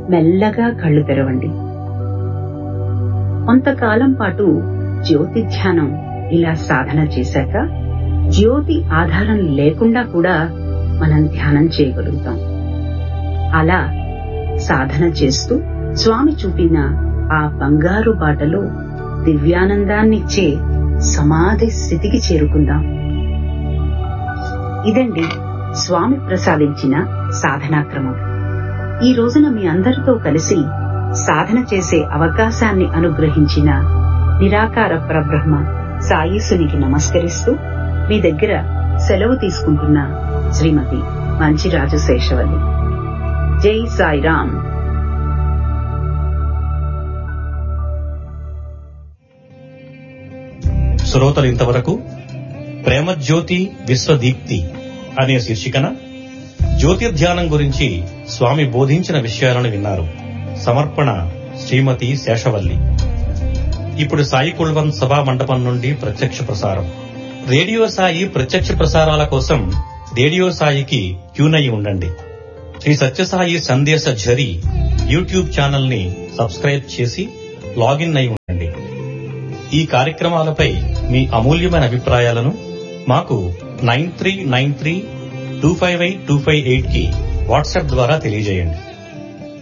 మెల్లగా కళ్ళు తెరవండి కొంతకాలం పాటు జ్యోతి ధ్యానం ఇలా సాధన చేశాక జ్యోతి ఆధారం లేకుండా కూడా మనం ధ్యానం చేయగలుగుతాం అలా సాధన చేస్తూ స్వామి చూపిన ఆ బంగారు బాటలో దివ్యానందాన్నిచ్చే సమాధి స్థితికి చేరుకుందాం ఇదండి స్వామి ప్రసాదించిన సాధనా క్రమం ఈ రోజున మీ అందరితో కలిసి సాధన చేసే అవకాశాన్ని అనుగ్రహించిన నిరాకార పరబ్రహ్మ సాయీసునికి నమస్కరిస్తూ మీ దగ్గర సెలవు తీసుకుంటున్న శ్రీమతి మంచిరాజు శేషవల్లి జై సాయిరామ్ శ్రోతలు ఇంతవరకు ప్రేమజ్యోతి విశ్వదీప్తి అనే శీర్షికన జ్యోతిర్ధ్యానం గురించి స్వామి బోధించిన విషయాలను విన్నారు సమర్పణ శ్రీమతి శేషవల్లి ఇప్పుడు సాయి కుల్వన్ సభా మండపం నుండి ప్రత్యక్ష ప్రసారం రేడియో సాయి ప్రత్యక్ష ప్రసారాల కోసం రేడియో సాయికి ట్యూన్ అయి ఉండండి శ్రీ సత్యసాయి సందేశ ఝరి యూట్యూబ్ ఛానల్ ని సబ్స్క్రైబ్ చేసి లాగిన్ అయి ఉండండి ఈ కార్యక్రమాలపై మీ అమూల్యమైన అభిప్రాయాలను మాకు nine three nine three two five eight two five eight కి వాట్సాప్ ద్వారా తెలియజేయండి